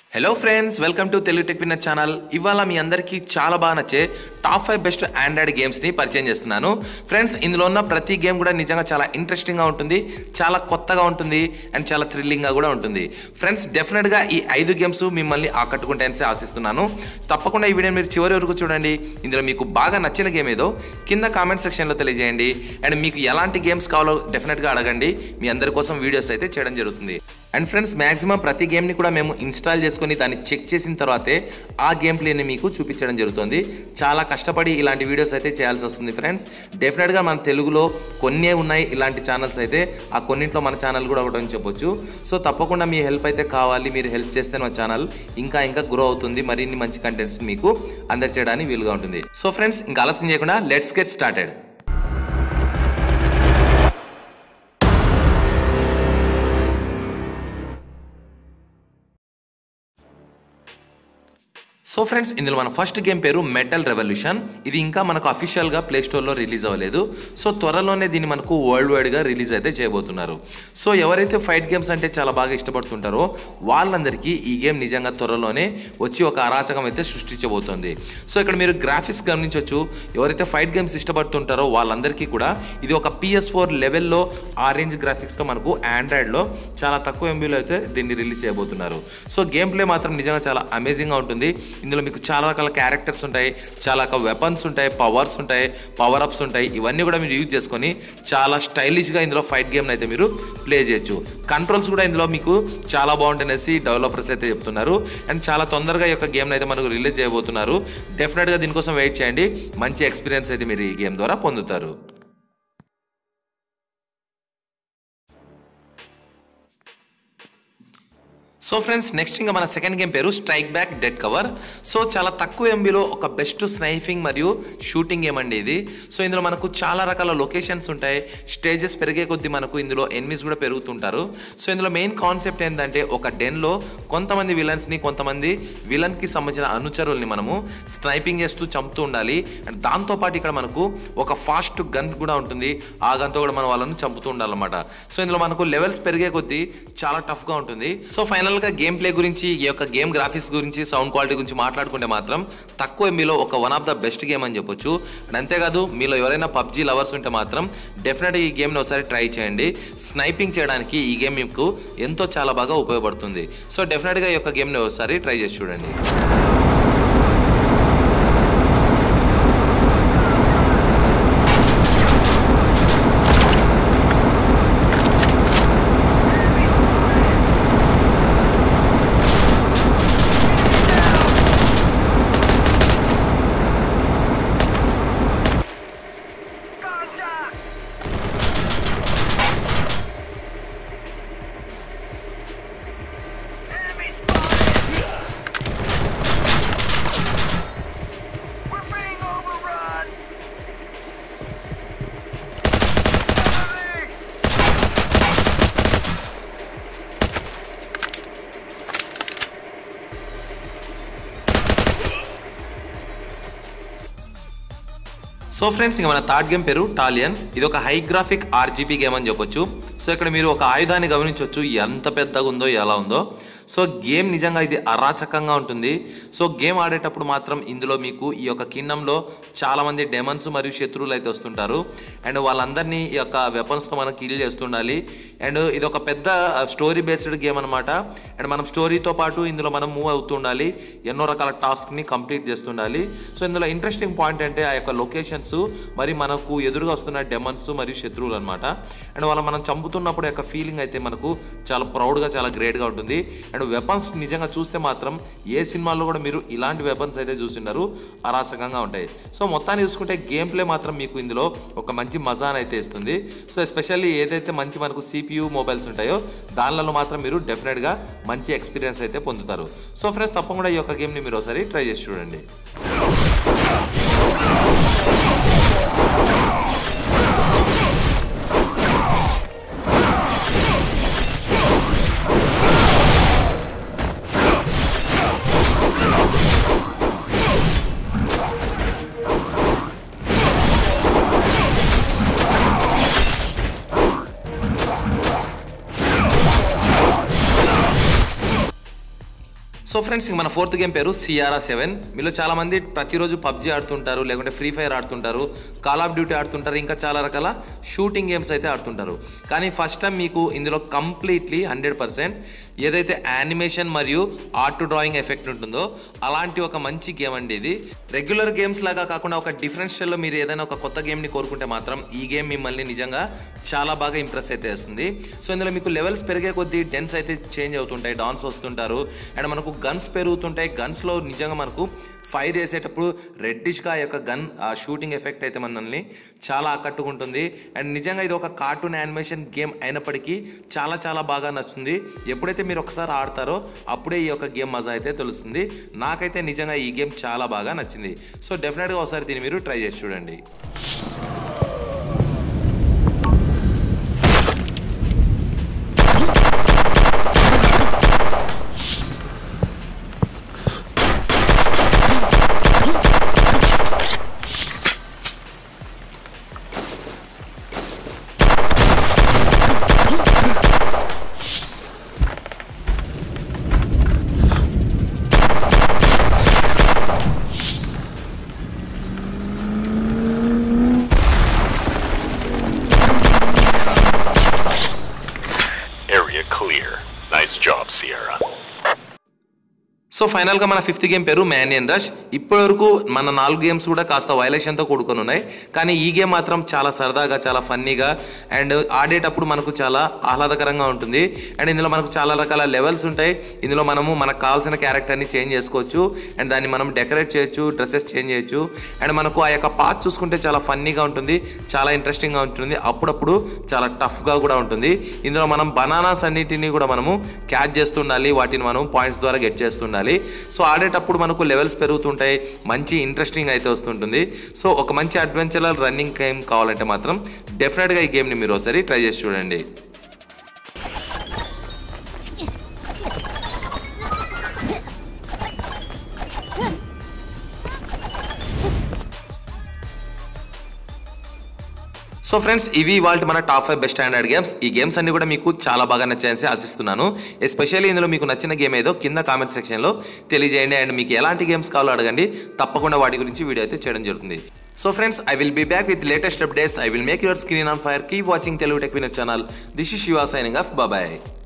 Hello friends welcome to Telugu tech winner channel ఇవాళ మీ అందరికీ చాలా బాగా నచ్చే టాప్ ఫైవ్ బెస్ట్ ఆండ్రాయిడ్ గేమ్స్ని పరిచయం చేస్తున్నాను ఫ్రెండ్స్ ఇందులో ఉన్న ప్రతి గేమ్ కూడా నిజంగా చాలా ఇంట్రెస్టింగ్గా ఉంటుంది చాలా కొత్తగా ఉంటుంది అండ్ చాలా థ్రిల్లింగ్గా కూడా ఉంటుంది ఫ్రెండ్స్ డెఫినెట్గా ఈ ఐదు గేమ్స్ మిమ్మల్ని ఆకట్టుకుంటాయని ఆశిస్తున్నాను తప్పకుండా ఈ వీడియో మీరు చివరి వరకు చూడండి ఇందులో మీకు బాగా నచ్చిన గేమ్ ఏదో కింద కామెంట్ సెక్షన్లో తెలియజేయండి అండ్ మీకు ఎలాంటి గేమ్స్ కావాలో డెఫినెట్గా అడగండి మీ అందరి కోసం వీడియోస్ అయితే చేయడం జరుగుతుంది అండ్ ఫ్రెండ్స్ మ్యాక్సిమం ప్రతి గేమ్ని కూడా మేము ఇన్స్టాల్ చేసుకొని దాన్ని చెక్ చేసిన తర్వాతే ఆ గేమ్ ప్లేని మీకు చూపించడం జరుగుతుంది చాలా కష్టపడి ఇలాంటి వీడియోస్ అయితే చేయాల్సి వస్తుంది ఫ్రెండ్స్ డెఫినెట్గా మన తెలుగులో కొన్నే ఉన్నాయి ఇలాంటి ఛానల్స్ అయితే ఆ కొన్నింట్లో మన ఛానల్ కూడా ఒకటి అని చెప్పొచ్చు సో తప్పకుండా మీ హెల్ప్ అయితే కావాలి మీరు హెల్ప్ చేస్తే మా ఛానల్ ఇంకా ఇంకా గ్రో అవుతుంది మరిన్ని మంచి కంటెంట్స్ మీకు అందచేయడానికి వీలుగా ఉంటుంది సో ఫ్రెండ్స్ ఇంకా ఆలస్యం చేయకుండా let's get started so friends ఇందులో మన ఫస్ట్ గేమ్ పేరు మెటల్ రెవల్యూషన్ ఇది ఇంకా మనకు అఫీషియల్గా ప్లే స్టోర్లో రిలీజ్ అవ్వలేదు సో త్వరలోనే దీన్ని మనకు వరల్డ్ వైడ్గా రిలీజ్ అయితే చేయబోతున్నారు సో ఎవరైతే ఫైట్ గేమ్స్ అంటే చాలా బాగా ఇష్టపడుతుంటారో వాళ్ళందరికీ ఈ గేమ్ నిజంగా త్వరలోనే వచ్చి ఒక అరాచకం అయితే సృష్టించబోతోంది సో ఇక్కడ మీరు గ్రాఫిక్స్ గమనించవచ్చు ఎవరైతే ఫైట్ గేమ్స్ ఇష్టపడుతుంటారో వాళ్ళందరికీ కూడా ఇది ఒక పిఎస్ ఫోర్ లెవెల్లో ఆరెంజ్ గ్రాఫిక్స్తో మనకు ఆండ్రాయిడ్లో చాలా తక్కువ ఎంబీలో అయితే దీన్ని రిలీజ్ చేయబోతున్నారు సో గేమ్ ప్లే మాత్రం నిజంగా చాలా అమేజింగ్గా ఉంటుంది ఇందులో మీకు చాలా రకాల క్యారెక్టర్స్ ఉంటాయి చాలా రకాల వెపన్స్ ఉంటాయి పవర్స్ ఉంటాయి పవర్ అప్స్ ఉంటాయి ఇవన్నీ కూడా మీరు యూజ్ చేసుకొని చాలా స్టైలిష్గా ఇందులో ఫైట్ గేమ్ని అయితే మీరు ప్లే చేయొచ్చు కంట్రోల్స్ కూడా ఇందులో మీకు చాలా బాగుంటాయనేసి డెవలపర్స్ అయితే చెప్తున్నారు అండ్ చాలా తొందరగా ఈ యొక్క గేమ్ని అయితే మనకు రిలీజ్ చేయబోతున్నారు డెఫినెట్గా దీనికోసం వెయిట్ చేయండి మంచి ఎక్స్పీరియన్స్ అయితే మీరు ఈ గేమ్ ద్వారా పొందుతారు సో ఫ్రెండ్స్ నెక్స్ట్ ఇంకా మన సెకండ్ గేమ్ పేరు strike back dead cover so చాలా తక్కువ ఎంబీలో ఒక బెస్ట్ స్నైఫింగ్ మరియు షూటింగ్ గేమ్ అండి ఇది సో ఇందులో మనకు చాలా రకాల లొకేషన్స్ ఉంటాయి స్టేజెస్ పెరిగే కొద్దీ మనకు ఇందులో ఎనిమిస్ కూడా పెరుగుతుంటారు సో ఇందులో మెయిన్ కాన్సెప్ట్ ఏంటంటే ఒక డెన్లో కొంతమంది విలన్స్ని కొంతమంది విలన్కి సంబంధించిన అనుచరుల్ని మనము స్నైపింగ్ చేస్తూ చంపుతూ ఉండాలి అండ్ దాంతోపాటు ఇక్కడ మనకు ఒక ఫాస్ట్ గన్ కూడా ఉంటుంది ఆ గన్తో కూడా మనం వాళ్ళని చంపుతూ ఉండాలన్నమాట సో ఇందులో మనకు లెవెల్స్ పెరిగే కొద్దీ చాలా టఫ్గా ఉంటుంది సో ఫైనల్గా గేమ్ ప్లే గురించి ఈ యొక్క గేమ్ గ్రాఫిక్స్ గురించి సౌండ్ క్వాలిటీ గురించి మాట్లాడుకుంటే మాత్రం తక్కువ ఎంబీలో ఒక one of the best game అని చెప్పొచ్చు అండ్ అంతేకాదు మీలో ఎవరైనా పబ్జీ లవర్స్ ఉంటే మాత్రం డెఫినెట్గా ఈ గేమ్ని ఒకసారి ట్రై చేయండి స్నైపింగ్ చేయడానికి ఈ గేమ్ మీకు ఎంతో చాలా బాగా ఉపయోగపడుతుంది సో డెఫినెట్గా ఈ యొక్క గేమ్ని ఒకసారి ట్రై చేసి చూడండి Enemy spotted! We're being overrun! Enemy! So friends ఇంకా మన థర్డ్ గేమ్ పేరు టాలియన్ ఇది ఒక హై గ్రాఫిక్ ఆర్జీబీ గేమ్ అని చెప్పొచ్చు సో ఇక్కడ మీరు ఒక ఆయుధాన్ని గమనించవచ్చు ఎంత పెద్దగా ఉందో ఎలా ఉందో సో గేమ్ నిజంగా ఇది అరాచకంగా ఉంటుంది సో గేమ్ ఆడేటప్పుడు మాత్రం ఇందులో మీకు ఈ యొక్క కిండంలో చాలామంది డెమన్స్ మరియు శత్రువులు అయితే వస్తుంటారు అండ్ వాళ్ళందరినీ ఈ యొక్క వెపన్స్తో మనం కిల్ చేస్తుండాలి అండ్ ఇది ఒక పెద్ద స్టోరీ బేస్డ్ గేమ్ అనమాట అండ్ మనం స్టోరీతో పాటు ఇందులో మనం మూవ్ అవుతూ ఉండాలి ఎన్నో రకాల టాస్క్ని కంప్లీట్ చేస్తుండాలి సో ఇందులో ఇంట్రెస్టింగ్ పాయింట్ అంటే ఆ యొక్క లొకేషన్స్ మరి మనకు ఎదురుగా వస్తున్న డెమన్స్ మరియు శత్రువులు అనమాట అండ్ వాళ్ళ మనం చంపుతున్నప్పుడు యొక్క ఫీలింగ్ అయితే మనకు చాలా ప్రౌడ్గా చాలా గ్రేట్గా ఉంటుంది అండ్ వెపన్స్ నిజంగా చూస్తే మాత్రం ఏ సినిమాల్లో కూడా మీరు ఇలాంటి వెపన్స్ అయితే చూసిండారు అరాచకంగా ఉంటాయి సో మొత్తాన్ని చూసుకుంటే గేమ్ ప్లే మాత్రం మీకు ఇందులో ఒక మంచి మజాన్ అయితే ఇస్తుంది సో ఎస్పెషల్లీ ఏదైతే మంచి మనకు సిపియు మొబైల్స్ ఉంటాయో దానిలలో మాత్రం మీరు డెఫినెట్గా మంచి ఎక్స్పీరియన్స్ అయితే పొందుతారు సో ఫ్రెండ్స్ తప్పకుండా ఈ యొక్క గేమ్ని మీరు ఒకసారి ట్రై చేసి చూడండి సో ఫ్రెండ్స్ ఇంక మన ఫోర్త్ గేమ్ పేరు సిఆర్ఆ సెవెన్ మీలో చాలా మంది ప్రతిరోజు పబ్జీ ఆడుతుంటారు లేకుంటే ఫ్రీ ఫైర్ ఆడుతుంటారు కాల్ ఆఫ్ డ్యూటీ ఆడుతుంటారు ఇంకా చాలా రకాల షూటింగ్ గేమ్స్ అయితే ఆడుతుంటారు కానీ ఫస్ట్ టైం మీకు ఇందులో కంప్లీట్లీ హండ్రెడ్ పర్సెంట్ ఏదైతే యానిమేషన్ మరియు ఆర్ట్ డ్రాయింగ్ ఎఫెక్ట్ ఉంటుందో అలాంటి ఒక మంచి గేమ్ అండి ఇది రెగ్యులర్ గేమ్స్ లాగా కాకుండా ఒక డిఫరెంట్ స్టైల్లో మీరు ఏదైనా ఒక కొత్త గేమ్ని కోరుకుంటే మాత్రం ఈ గేమ్ మిమ్మల్ని నిజంగా చాలా బాగా ఇంప్రెస్ అయితే వేస్తుంది సో ఇందులో మీకు లెవెల్స్ పెరిగే కొద్దీ డెన్స్ అయితే చేంజ్ అవుతుంటాయి డాన్స్ వస్తుంటారు అండ్ మనకు గన్స్ పెరుగుతుంటాయి గన్స్లో నిజంగా మనకు ఫైర్ చేసేటప్పుడు రెడ్డిష్గా యొక్క గన్ ఆ షూటింగ్ ఎఫెక్ట్ అయితే మనల్ని చాలా ఆకట్టుకుంటుంది అండ్ నిజంగా ఇది ఒక కార్టూన్ యానిమేషన్ గేమ్ అయినప్పటికీ చాలా చాలా బాగా నచ్చుతుంది ఎప్పుడైతే మీరు ఒకసారి ఆడతారో అప్పుడే ఈ యొక్క గేమ్ మజా అయితే తెలుస్తుంది నాకైతే నిజంగా ఈ గేమ్ చాలా బాగా నచ్చింది సో డెఫినెట్గా ఒకసారి దీన్ని మీరు ట్రై చేసి చూడండి Area clear. Nice job, Sierra. So ఫైనల్గా మన ఫిఫ్త్ గేమ్ పేరు మ్యాన్ అండ్ రష్ ఇప్పటివరకు మన నాలుగు గేమ్స్ కూడా కాస్త వైలేషన్తో కూడుకొని ఉన్నాయి కానీ ఈ గేమ్ మాత్రం చాలా సరదాగా చాలా ఫన్నీగా అండ్ ఆడేటప్పుడు మనకు చాలా ఆహ్లాదకరంగా ఉంటుంది అండ్ ఇందులో మనకు చాలా రకాల లెవెల్స్ ఉంటాయి ఇందులో మనము మనకు కావాల్సిన క్యారెక్టర్ని చేంజ్ చేసుకోవచ్చు అండ్ దాన్ని మనం డెకరేట్ చేయొచ్చు డ్రెస్సెస్ చేంజ్ చేయొచ్చు అండ్ మనకు ఆ యొక్క పాత్ చూసుకుంటే చాలా ఫన్నీగా ఉంటుంది చాలా ఇంట్రెస్టింగ్గా ఉంటుంది అప్పుడప్పుడు చాలా టఫ్గా కూడా ఉంటుంది ఇందులో మనం బనానాస్ అన్నిటిని కూడా మనము క్యాచ్ చేస్తుండాలి వాటిని మనం పాయింట్స్ ద్వారా గెట్ చేస్తుండాలి సో ఆడేటప్పుడు మనకు లెవెల్స్ పెరుగుతుంటాయి మంచి ఇంట్రెస్టింగ్ అయితే వస్తుంటుంది సో ఒక మంచి అడ్వెంచరల్ రన్నింగ్ గేమ్ కావాలంటే మాత్రం డెఫినెట్గా ఈ గేమ్ని మీరు ఒకసారి ట్రై చేసి చూడండి సో ఫ్రెండ్స్ ఇవి వాళ్ళ మన top five best standard games ఈ గేమ్స్ అన్ని కూడా మీకు చాలా బాగా నచ్చాయని ఆశిస్తున్నాను ఎస్పెషల్లీ ఇందులో మీకు నచ్చిన గేమ్ ఏదో కింద కామెంట్ సెక్షన్లో తెలియజేయండి అండ్ మీకు ఎలాంటి గేమ్స్ కావాలో అడగండి తప్పకుండా వాటి గురించి వీడియో అయితే చేయడం జరుగుతుంది so friends I will be back with latest updates I will make your screen on fire keep watching Telugu tech winner channel this is Shiva signing off బాబాయ్